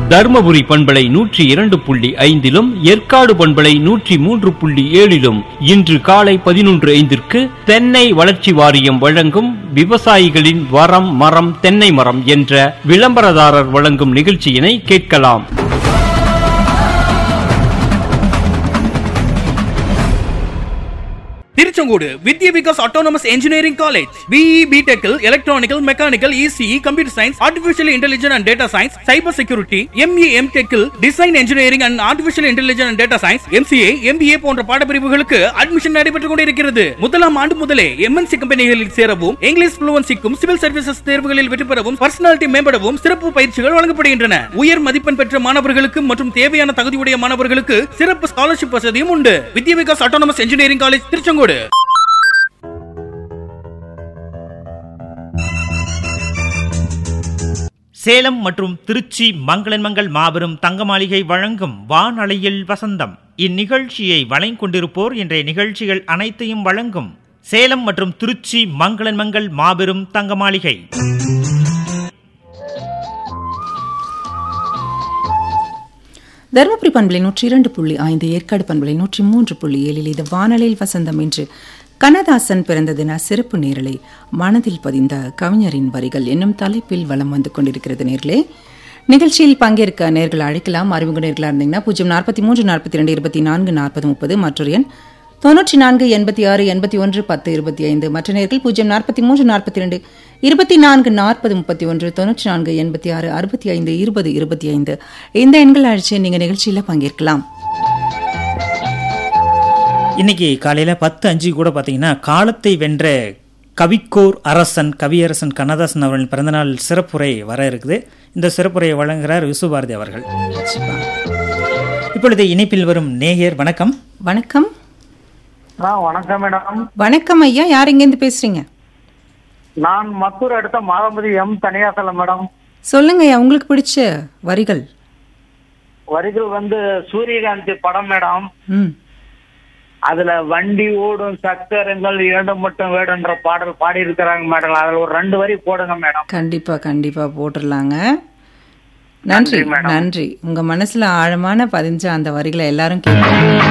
தர்மபுரி பண்பலை நூற்றி இரண்டு புள்ளி ஐந்திலும் ஏற்காடு பண்பலை நூற்றி மூன்று புள்ளி ஏழிலும் இன்று காலை பதினொன்று ஐந்திற்கு தென்னை வளர்ச்சி வாரியம் வழங்கும் விவசாயிகளின் வரம் மரம் தென்னை மரம் என்ற விளம்பரதாரர் வழங்கும் நிகழ்ச்சியினை கேட்கலாம் Tiruchengode Vidya Vikas autonomous engineering college BE பிடெக்கில் electrical mechanical ECE computer science artificial intelligence and data science cyber security ME M டெக்கில் design engineering and artificial intelligence and data science MCA MBA போன்ற பாடப்பிரிவுகளுக்கு அட்மிஷன் நடைபெற்றுக் கொண்டிருக்கிறது முதலாம் ஆண்டு முதலே எம்என்சி கம்பெனிகளில் சேரவும் இங்கிலீஷ் புளுவன்சிக்கும் சிவில் சர்வீசஸ் தேர்வுகளில் வெற்றி பெறவும் பர்சனாலிட்டி மேம்படவும் சிறப்பு பயிற்சிகள் வழங்கப்படுகின்றன உயர் மதிப்பெண் பெற்ற மாணவர்களுக்கு மற்றும் தேவையான தகுதியுடைய மாணவர்களுக்கு சிறப்பு ஸ்காலர்ஷிப் வசதியும் உண்டு Vidya Vikas autonomous engineering college Tiruchengode Salem மற்றும் திருச்சி மங்களன் மங்கள் மாபெரும் தங்க மாளிகை வழங்கும் வானலையில் வசந்தம் இந்நிகழ்ச்சியை வழங்கிக்கொண்டிருப்போர் இன்றைய நிகழ்ச்சிகள் அனைத்தையும் வழங்கும் சேலம் மற்றும் திருச்சி மங்களன் மங்கள் மாபெரும் தங்க மாளிகை தருமபுரி பண்பலை நூற்றி இரண்டு புள்ளி ஐந்து ஏற்காடு பண்பலை நூற்றி மூன்று புள்ளி ஏழில் இது வானலில் வசந்தம் என்று கண்ணதாசன் பிறந்த தின சிறப்பு நேரலை மனதில் பதிந்த கவிஞரின் வரிகள் என்னும் தலைப்பில் வலம் வந்து கொண்டிருக்கிறது நேர்களே நிகழ்ச்சியில் பங்கேற்க நேர்கள் அழைக்கலாம் அறிமுக நேர்களாக இருந்தீங்கன்னா பூஜ்ஜியம் நாற்பத்தி மூன்று நாற்பத்தி ரெண்டு இருபத்தி நான்கு நாற்பது முப்பது மற்றொரு எண் தொண்ணூற்றி நான்கு எண்பத்தி ஆறு எண்பத்தி ஒன்று பத்து இருபத்தி ஐந்து மற்ற நேர்கள் பூஜ்ஜியம் நாற்பத்தி மூன்று நாற்பத்தி ரெண்டு இருபத்தி நான்கு நாற்பது முப்பத்தி ஒன்று தொண்ணூற்றி நான்கு எண்பத்தி ஆறு அறுபத்தி ஐந்து இருபது இருபத்தி ஐந்து இந்த எண்கள் அழைச்சி நீங்கள் நிகழ்ச்சியில் பங்கேற்கலாம் இன்னைக்கு காலையில பத்து அஞ்சு கூட பார்த்தீங்கன்னா காலத்தை வென்ற கவிக்கோர் அரசன் கவியரசன் கண்ணதாசன் அவர்களின் பிறந்தநாள் சிறப்புரை வர இருக்குது இந்த சிறப்புரையை வழங்குகிறார் விசுபாரதி அவர்கள் இப்பொழுது இணைப்பில் வரும் நேயர் வணக்கம் வணக்கம் ஆ வணக்கம் மேடம் வணக்கம் ஐயா யார் இங்கேருந்து பேசுறீங்க நான் மத்தூர் அடுத்த மாதம்பதி எம் தனியாசலம் மேடம் சொல்லுங்க ஐயா உங்களுக்கு பிடிச்ச வரிகள் வரிகள் வந்து சூரியகாந்தி படம் மேடம் ம் அதுல வண்டி ஓடும் சக்கரங்கள் இரண்டு மட்டும் வேடுன்ற பாடல் பாடி இருக்கிறாங்க மேடம் அதுல ஒரு ரெண்டு வரி போடுங்க மேடம் கண்டிப்பா கண்டிப்பா போட்டுடலாங்க நன்றி நன்றி, மேடம். நன்றி உங்க மனசுல ஆழமான பதிஞ்ச அந்த வரிகளை எல்லாரும் கேட்கணும்